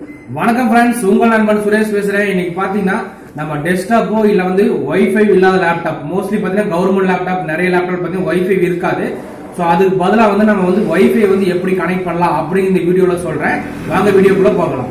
வணக்கம் ஃப்ரெண்ட்ஸ் உங்கள் நண்பன் சுரேஷ் பேசுறேன் இன்னைக்கு பாத்தீங்கன்னா நம்ம டெஸ்க்டாப்போ இல்ல வந்து வைஃபை இல்லாத லேப்டாப் மோஸ்ட்லி பாத்தீங்கன்னா கவர்மெண்ட் லேப்டாப் நிறைய லேப்டாப் பாத்தீங்கன்னா வைஃபை இருக்காது ஸோ அதுக்கு பதிலாக வந்து நம்ம வந்து வைஃபை வந்து எப்படி கனெக்ட் பண்ணலாம் அப்படின்னு இந்த வீடியோல சொல்றேன் வாங்க வீடியோக்குள்ள போகலாம்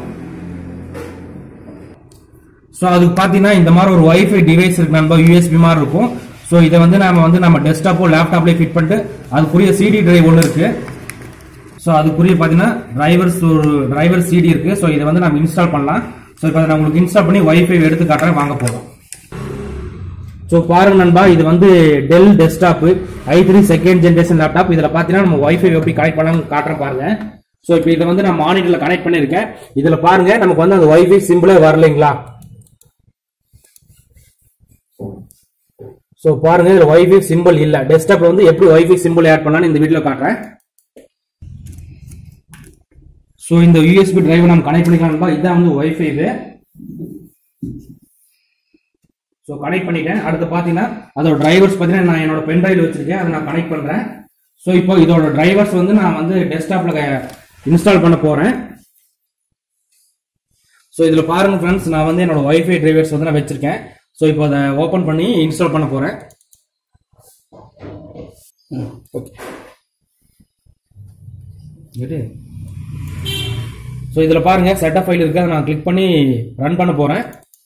ஸோ அதுக்கு பார்த்தீங்கன்னா இந்த மாதிரி ஒரு வைஃபை டிவைஸ் இருக்கு நண்பா யூஎஸ்பி மாதிரி இருக்கும் ஸோ இதை வந்து நம்ம வந்து நம்ம டெஸ்க்டாப்போ லேப்டாப்லேயே ஃபிட் பண்ணிட்டு அதுக்குரிய சிடி டிரைவ் ஒன்று இருக்கு ஸோ அதுக்குரிய பார்த்தீங்கன்னா டிரைவர்ஸ் ஒரு டிரைவர் சிடி இருக்கு ஸோ இதை வந்து நம்ம இன்ஸ்டால் பண்ணலாம் ஸோ இப்போ நான் உங்களுக்கு இன்ஸ்டால் பண்ணி வைஃபை எடுத்து காட்டுறேன் வாங்க போதும் ஸோ பாருங்க நண்பா இது வந்து Dell desktop i three second generation laptop இதில் பார்த்தீங்கன்னா நம்ம வைஃபை எப்படி கனெக்ட் பண்ணலாம்னு காட்டுறேன் பாருங்க ஸோ இப்போ இதை வந்து நான் மானிட்டரில் கனெக்ட் பண்ணியிருக்கேன் இதில் பாருங்க நமக்கு வந்து அந்த வைஃபை சிம்பிளே வரலைங்களா ஸோ பாருங்க இதுல வைஃபை சிம்பிள் இல்ல டெஸ்க்டாப்ல வந்து எப்படி வைஃபை சிம்பிள் ஆட் பண்ணலாம்னு இந்த வீடியோல காட்டுறேன் ஸோ இந்த யூஎஸ்பி டிரைவ் நம்ம கனெக்ட் பண்ணிக்கலாம் இதுதான் வந்து வைஃபை ஸோ கனெக்ட் பண்ணிட்டேன் அடுத்து பார்த்தீங்கன்னா அதோட டிரைவர்ஸ் பார்த்தீங்கன்னா நான் என்னோட பென் டிரைவ் வச்சிருக்கேன் அதை நான் கனெக்ட் பண்றேன் ஸோ இப்போ இதோட டிரைவர்ஸ் வந்து நான் வந்து டெஸ்க்டாப்ல இன்ஸ்டால் பண்ண போறேன் ஸோ இதில் பாருங்க ஃப்ரெண்ட்ஸ் நான் வந்து என்னோட வைஃபை டிரைவர்ஸ் வந்து நான் வச்சிருக்கேன் ஸோ இப்போ அதை ஓப்பன் பண்ணி இன்ஸ்டால் பண்ண போறேன் ஓகே ஸோ இதில் பாருங்க செட்டப் ஃபைல் இருக்கு அதை நான் கிளிக் பண்ணி ரன் பண்ண போறேன்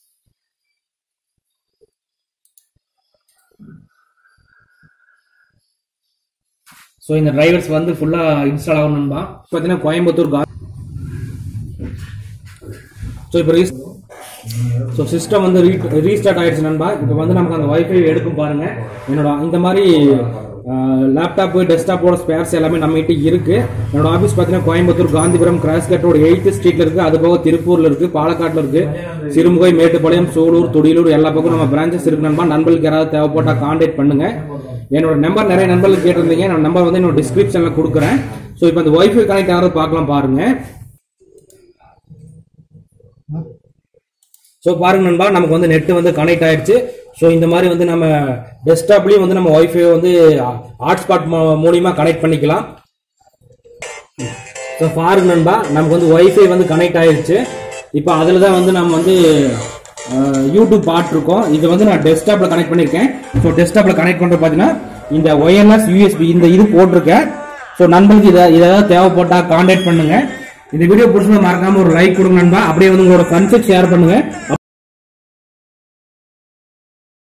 ஸோ இந்த டிரைவர்ஸ் வந்து ஃபுல்லாக இன்ஸ்டால் ஆகணும்பா பார்த்தீங்கன்னா கோயம்புத்தூர் கா ஸோ இப்போ ரீஸ் ஸோ சிஸ்டம் வந்து ரீ ரீஸ்டார்ட் ஆயிடுச்சு நண்பா இப்போ வந்து நமக்கு அந்த வைஃபை எடுக்கும் பாருங்க என்னோட இந்த மாதிரி லேப்டாப்பு டெஸ்க்டாப்போட ஸ்பேர்ஸ் எல்லாமே நம்ம கிட்ட இருக்கு என்னோட ஆஃபீஸ் பார்த்தீங்கன்னா Coimbatore Gandhipuram crosscut road eighth ஸ்ட்ரீட்ல இருக்கு அது போக திருப்பூர்ல இருக்கு பாலக்காட்டுல இருக்கு சிறுமுகை மேட்டுப்பாளையம் சூலூர் துடியலூர் எல்லா பக்கம் நம்ம பிரான்ச்சஸ் இருக்கு நண்பா நண்பர்களுக்கு யாராவது தேவைப்பட்டா கான்டாக்ட் பண்ணுங்க என்னோட நம்பர் நிறைய நண்பர்கள் கேட்டிருந்தீங்க என்னோட நம்பர் வந்து என்னோட டிஸ்கிரிப்ஷன்ல கொடுக்குறேன் ஸோ இப்போ அந்த வைஃபை கனெக்ட் ஆகிறது பார்க்கலாம் பாருங்க ஸோ பாருங்க நண்பா நமக்கு வந்து நெட் வந்து கனெக்ட் ஆயிடுச்சு ஸோ இந்த மாதிரி வந்து நம்ம டெஸ்க்டாப்லயும் வந்து நம்ம வைஃபை வந்து ஹாட்ஸ்பாட் மூலியமா கனெக்ட் பண்ணிக்கலாம் ஸோ பாருங்க நண்பா நமக்கு வந்து வைஃபை வந்து கனெக்ட் ஆயிடுச்சு இப்போ அதில் தான் வந்து நம்ம வந்து அஹ், யூடியூப் பாட்டிருக்கோம் இது வந்து நான் டெஸ்க்டாப்ல கனெக்ட் பண்ணியிருக்கேன் ஸோ டெஸ்க்டாப்ல கனெக்ட் பண்ணுறது பார்த்தீங்கன்னா இந்த ஒயர்லெஸ் யூஎஸ்பி இந்த இது போட்டிருக்கேன் ஸோ நண்பர்களுக்கு இதை இதை ஏதாவது தேவைப்பட்டா கான்டாக்ட் பண்ணுங்க இந்த வீடியோ பிடிச்சது மறக்காம ஒரு லைக் கொடுங்க நண்பா அப்படியே வந்து உங்களோட ஃப்ரெண்ட்ஸுக்கு ஷேர் பண்ணுங்க